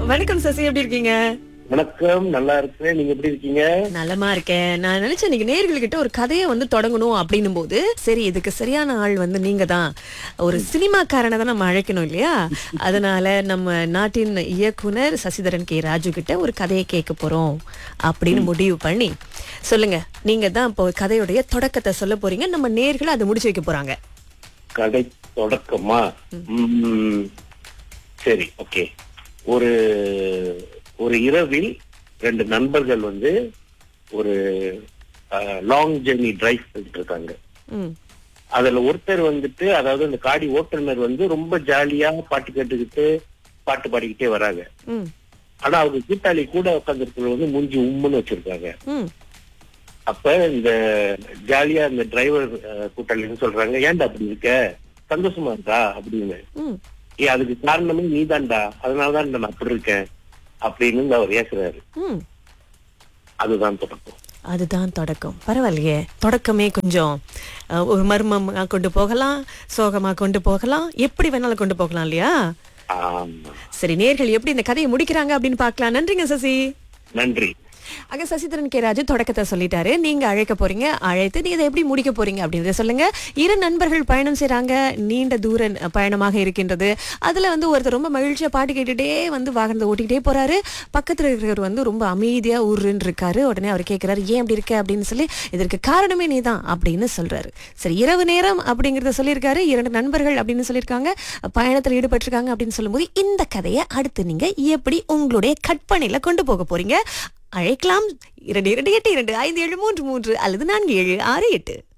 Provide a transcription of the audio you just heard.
வணக்கம் சசி எப்படி இருக்கீங்க வணக்கம் நல்லா இருக்கிறேன் நீங்க எப்படி இருக்கீங்க நலமா இருக்கேன் நான் நினைச்சேன் நீங்க நேர்கள்கிட்ட ஒரு கதையை வந்து தொடங்கணும் அப்படின்னும் போது சரி இதுக்கு சரியான ஆள் வந்து நீங்க தான் ஒரு சினிமாக்காரனை தான் நம்ம அழைக்கணும் இல்லையா அதனால நம்ம நாட்டின் இயக்குனர் சசிதரன் கே ராஜு கிட்ட ஒரு கதையை கேட்க போறோம் அப்படின்னு முடிவு பண்ணி சொல்லுங்க நீங்க தான் இப்போ கதையுடைய தொடக்கத்தை சொல்ல போறீங்க நம்ம நேர்கள் அதை முடிச்சு வைக்க போறாங்க கடை தொடக்கமா ம், சரி ஓகே ஒரு ஒரு இரவில் ரெண்டு நண்பர்கள் வந்து ஒரு லாங் ஜெர்னி டிரைவ் பண்ணிட்டு இருக்காங்க ம் அதுல ஒருத்தர் வந்துட்டு அதாவது அந்த காடி ஓட்டுநர் வந்து ரொம்ப ஜாலியா பாட்டு கேட்டுக்கிட்டு பாட்டு பாடிக்கிட்டே வராங்க ம் ஆனா அவங்க கூட்டாளி கூட உட்காந்துருக்கிறது வந்து மூஞ்சி உம்முன்னு வச்சிருக்காங்க ம் அப்ப இந்த ஜாலியா இந்த டிரைவர் கூட்டாளின்னு சொல்றாங்க ஏன்டா அப்படி இருக்க சந்தோஷமா இருக்கா அப்படின்னு ம் ஏ அதுக்கு காரணமே நீதான்டா அதனாலதான் நான் அப்படி இருக்கேன் அப்படின்னு இந்த அவர் ஏசுறாரு ம் அதுதான் தொடக்கம் அதுதான் தொடக்கம் பரவாயில்லையே தொடக்கமே கொஞ்சம் அஹ், ஒரு மர்மமா கொண்டு போகலாம் சோகமா கொண்டு போகலாம் எப்படி வேணாலும் கொண்டு போகலாம் இல்லையா ஆமா சரி நேர்கள் எப்படி இந்த கதையை முடிக்கிறாங்க அப்படின்னு பார்க்கலாம் நன்றிங்க சசி நன்றி அங்க சசிதரன் கே ராஜு தொடக்கத்தை சொல்லிட்டாரு நீங்க அழைக்க போறீங்க அழைத்து நீங்க இதை எப்படி முடிக்க போறீங்க அப்படின்றத சொல்லுங்க இரு நண்பர்கள் பயணம் செய்றாங்க நீண்ட தூர ந- பயணமாக இருக்கின்றது அதுல வந்து ஒருத்தர் ரொம்ப மகிழ்ச்சியா பாட்டு கேட்டுட்டே வந்து வாகனத்தை ஓட்டிக்கிட்டே போறாரு பக்கத்துல இருக்கிறவர் வந்து ரொம்ப அமைதியா ஊருன்னு இருக்காரு உடனே அவர் கேட்கிறாரு ஏன் அப்படி இருக்க அப்படின்னு சொல்லி இதற்கு காரணமே நீதான் அப்படின்னு சொல்றாரு சரி இரவு நேரம் அப்படிங்கறத சொல்லியிருக்காரு இரண்டு நண்பர்கள் அப்படின்னு சொல்லியிருக்காங்க பயணத்தில் ஈடுபட்டிருக்காங்க அப்படின்னு சொல்லும்போது இந்த கதையை அடுத்து நீங்க எப்படி உங்களுடைய கற்பனையில கொண்டு போக போறீங்க அழைக்கலாம் இரண்டு இரண்டு எட்டு இரண்டு ஐந்து ஏழு மூன்று மூன்று அல்லது நான்கு ஏழு ஆறு எட்டு